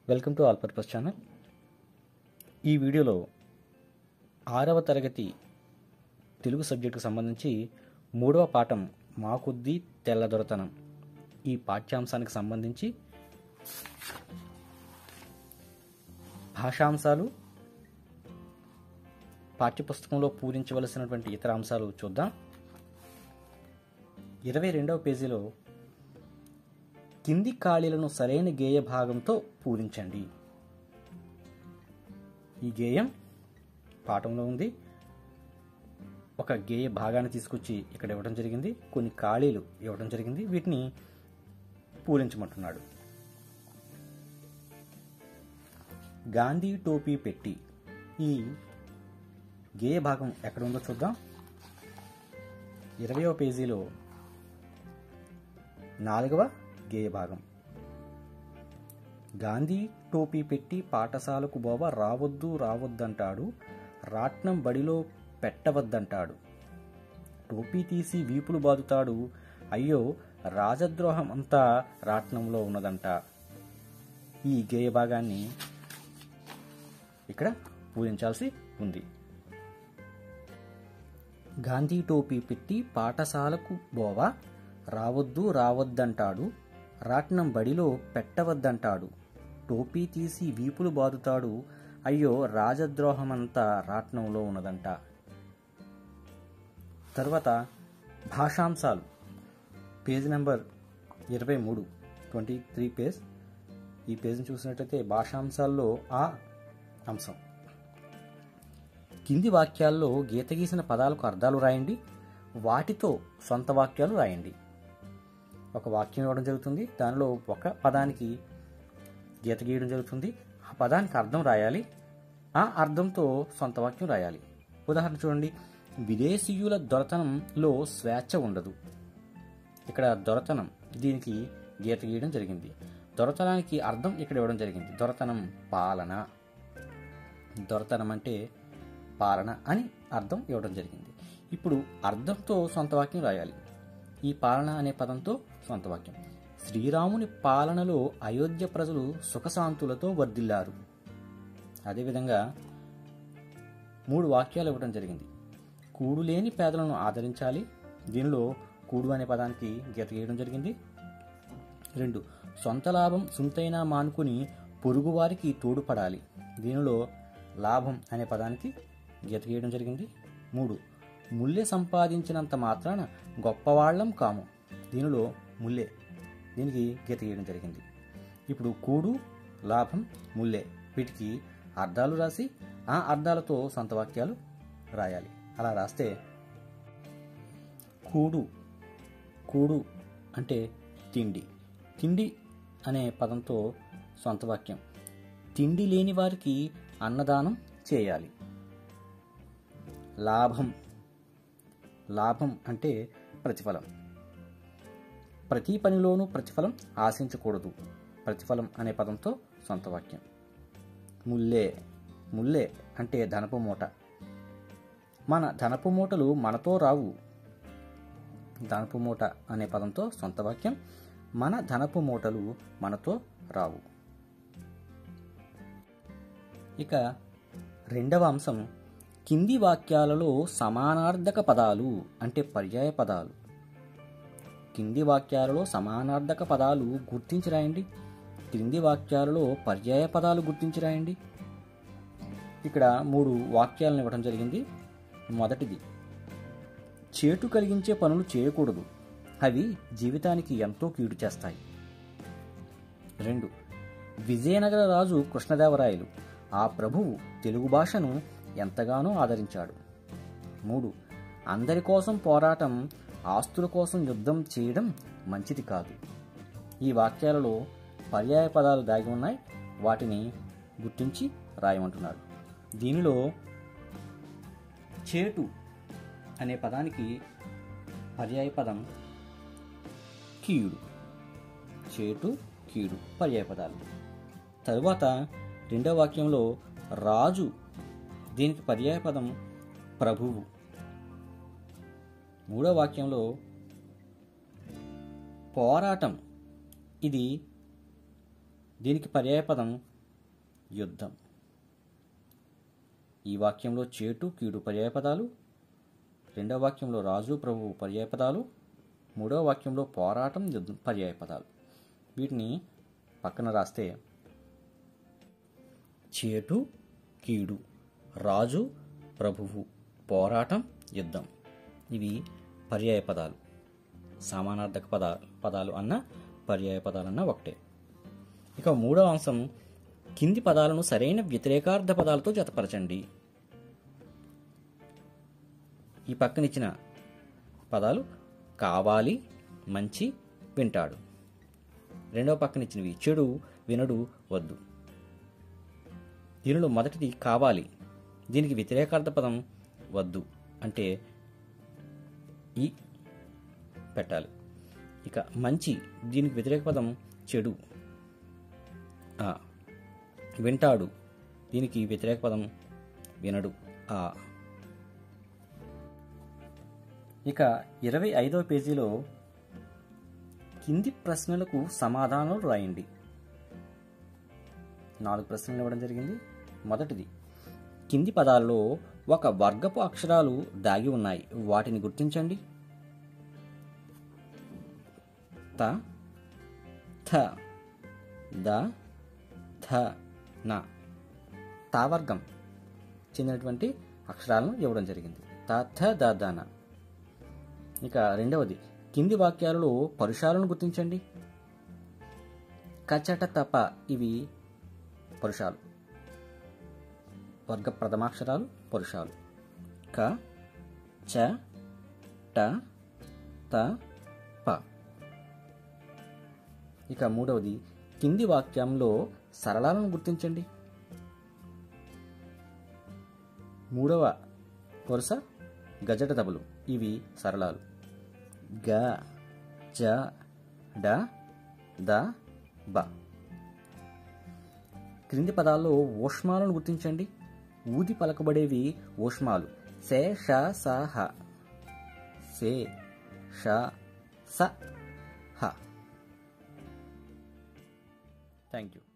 welcome to all purpose channel ఈ వీడియోలో ఆరవ తరగతి తెలుగు సబ్జెక్టుకు సంబంధించి మూడవ పాఠం మా కొద్దీ తెల్లదొరతనం ఈ పాఠ్యాంశానికి సంబంధించి భాషాంశాలు పాఠ్యపుస్తకంలో పూరించవలసినటువంటి ఇతర అంశాలు చూద్దాం ఇరవై రెండవ పేజీలో కింది ఖాళీలను సరైన గేయ భాగంతో పూరించండి ఈ గేయం పాఠంలో ఉంది ఒక గేయ భాగాన్ని తీసుకొచ్చి ఇక్కడ ఇవ్వడం జరిగింది కొన్ని ఖాళీలు ఇవ్వడం జరిగింది వీటిని పూరించమంటున్నాడు గాంధీ టోపీ పెట్టి ఈ గేయ భాగం ఎక్కడ ఉందో చూద్దాం ఇరవయవ పేజీలో నాలుగవ గేయ భాగం గాంధీ టోపీ పెట్టి పాఠశాలకు బోవ రావద్దు రావద్దంటాడు రాట్నం బడిలో పెట్టవద్దంటాడు టోపీ తీసి వీపులు బాదుతాడు అయ్యో రాజద్రోహం అంతా రాట్నంలో ఉన్నదంట ఈ గేయ భాగాన్ని ఇక్కడ పూజించాల్సి ఉంది గాంధీ టోపీ పెట్టి పాఠశాలకు బోవా రావద్దు రావద్దంటాడు రాట్నం బడిలో పెట్టవద్దంటాడు టోపీ తీసి వీపులు బాదుతాడు అయ్యో రాజద్రోహమంతా రాట్నంలో ఉన్నదంట తర్వాత భాషాంశాలు పేజ్ నెంబర్ ఇరవై మూడు ట్వంటీ త్రీ పేజ్ ఈ పేజ్ని చూసినట్లయితే భాషాంశాల్లో ఆ అంశం కింది వాక్యాల్లో గీత గీసిన పదాలకు అర్థాలు రాయండి వాటితో సొంత వాక్యాలు రాయండి ఒక వాక్యం ఇవ్వడం జరుగుతుంది దానిలో ఒక పదానికి గీత గీయడం జరుగుతుంది ఆ పదానికి అర్థం రాయాలి ఆ అర్థంతో సొంత వాక్యం రాయాలి ఉదాహరణ చూడండి విదేశీయుల దొరతనంలో స్వేచ్ఛ ఉండదు ఇక్కడ దొరతనం దీనికి గీత గీయడం జరిగింది దొరతనానికి అర్థం ఇక్కడ ఇవ్వడం జరిగింది దొరతనం పాలన దొరతనం అంటే పాలన అని అర్థం ఇవ్వడం జరిగింది ఇప్పుడు అర్థంతో సొంత వాక్యం రాయాలి ఈ పాలన అనే పదంతో సొంత వాక్యం శ్రీరాముని పాలనలో అయోధ్య ప్రజలు సుఖశాంతులతో వర్ధిల్లారు అదేవిధంగా మూడు వాక్యాలు ఇవ్వడం జరిగింది కూడు లేని పేదలను ఆదరించాలి దీనిలో కూడు అనే పదానికి గీత గీయడం జరిగింది రెండు సొంత లాభం సుంతైనా మానుకుని పొరుగువారికి తోడుపడాలి దీనిలో లాభం అనే పదానికి గీత గీయడం జరిగింది మూడు ముల్లె సంపాదించినంత మాత్రాన గొప్పవాళ్లం కాము దీనిలో ముల్లె దీనికి గీత గీయడం జరిగింది ఇప్పుడు కూడు లాభం ముల్లె వీటికి అర్థాలు రాసి ఆ అర్థాలతో సొంత వాక్యాలు రాయాలి అలా రాస్తే కూడు కూడు అంటే తిండి తిండి అనే పదంతో సొంత వాక్యం తిండి లేని వారికి అన్నదానం చేయాలి లాభం లాభం అంటే ప్రతిఫలం ప్రతి పనిలోనూ ప్రతిఫలం ఆశించకూడదు ప్రతిఫలం అనే పదంతో సొంత వాక్యం ముల్లే ముల్లే అంటే ధనపు మూట మన ధనపు మూటలు మనతో రావు ధనపు మూట అనే పదంతో సొంత వాక్యం మన ధనపు మూటలు మనతో రావు ఇక రెండవ అంశం కింది వాక్యాలలో సమానార్థక పదాలు అంటే పర్యాయ పదాలు కింది వాక్యాలలో సమానార్థక పదాలు గుర్తించి రాయండి క్రింది వాక్యాలలో పర్యాయ పదాలు గుర్తించి రాయండి ఇక్కడ మూడు వాక్యాలను ఇవ్వడం జరిగింది మొదటిది చేటు కలిగించే పనులు చేయకూడదు అవి జీవితానికి ఎంతో కీడు చేస్తాయి రెండు విజయనగర రాజు కృష్ణదేవరాయలు ఆ ప్రభువు తెలుగు భాషను ఎంతగానో ఆదరించాడు మూడు అందరి కోసం పోరాటం ఆస్తుల కోసం యుద్ధం చేయడం మంచిది కాదు ఈ వాక్యాలలో పర్యాయ పదాలు దాగి ఉన్నాయి వాటిని గుర్తించి రాయమంటున్నాడు దీనిలో చేటు అనే పదానికి పర్యాయ పదం కీడు చేటు కీడు పర్యాయ పదాలు తరువాత రెండవ వాక్యంలో రాజు దీనికి పర్యాయ పదం ప్రభువు మూడో వాక్యంలో పోరాటం ఇది దీనికి పర్యాయపదం యుద్ధం ఈ వాక్యంలో చేటు కీడు పర్యాయపదాలు రెండవ వాక్యంలో రాజు ప్రభువు పర్యాయపదాలు మూడవ వాక్యంలో పోరాటం యుద్ధం పర్యాయపదాలు వీటిని పక్కన రాస్తే చేటు కీడు రాజు ప్రభువు పోరాటం యుద్ధం ఇవి పర్యాయ పదాలు సమానార్థక పదా పదాలు అన్న పర్యాయ పదాలన్న ఒకటే ఇక మూడవ అంశం కింది పదాలను సరైన వ్యతిరేకార్థ పదాలతో జతపరచండి ఈ పక్కనిచ్చిన పదాలు కావాలి మంచి వింటాడు రెండవ పక్కనిచ్చినవి చెడు వినడు వద్దు దీనిలో మొదటిది కావాలి దీనికి వ్యతిరేకార్థ పదం వద్దు అంటే ఈ పెట్టాలి ఇక మంచి దీనికి వ్యతిరేక పదం చెడు ఆ వింటాడు దీనికి వ్యతిరేక పదం వినడు ఆ ఇక ఇరవై ఐదవ పేజీలో కింది ప్రశ్నలకు సమాధానాలు రాయండి నాలుగు ప్రశ్నలు ఇవ్వడం జరిగింది మొదటిది కింది పదాలలో ఒక వర్గపు అక్షరాలు దాగి ఉన్నాయి వాటిని గుర్తించండి త థ ద థ న తా వర్గం చెందినటువంటి అక్షరాలను ఇవ్వడం జరిగింది త థ ద ద న ఇక రెండవది కింది వాక్యాలలో పరుషాలను గుర్తించండి కచట తప ఇవి పరుషాలు వర్గ ప్రథమాక్షరాలు పరుషాలు క చ ట త ప ఇక మూడవది కింది వాక్యంలో సరళాలను గుర్తించండి మూడవ వరుస గజట దబులు ఇవి సరళాలు గ జ డ ద బ క్రింది పదాల్లో ఊష్మాలను గుర్తించండి ఊది పలకబడేవి ఊష్మాలు సే ష స హ సే ష స హ థ్యాంక్ యూ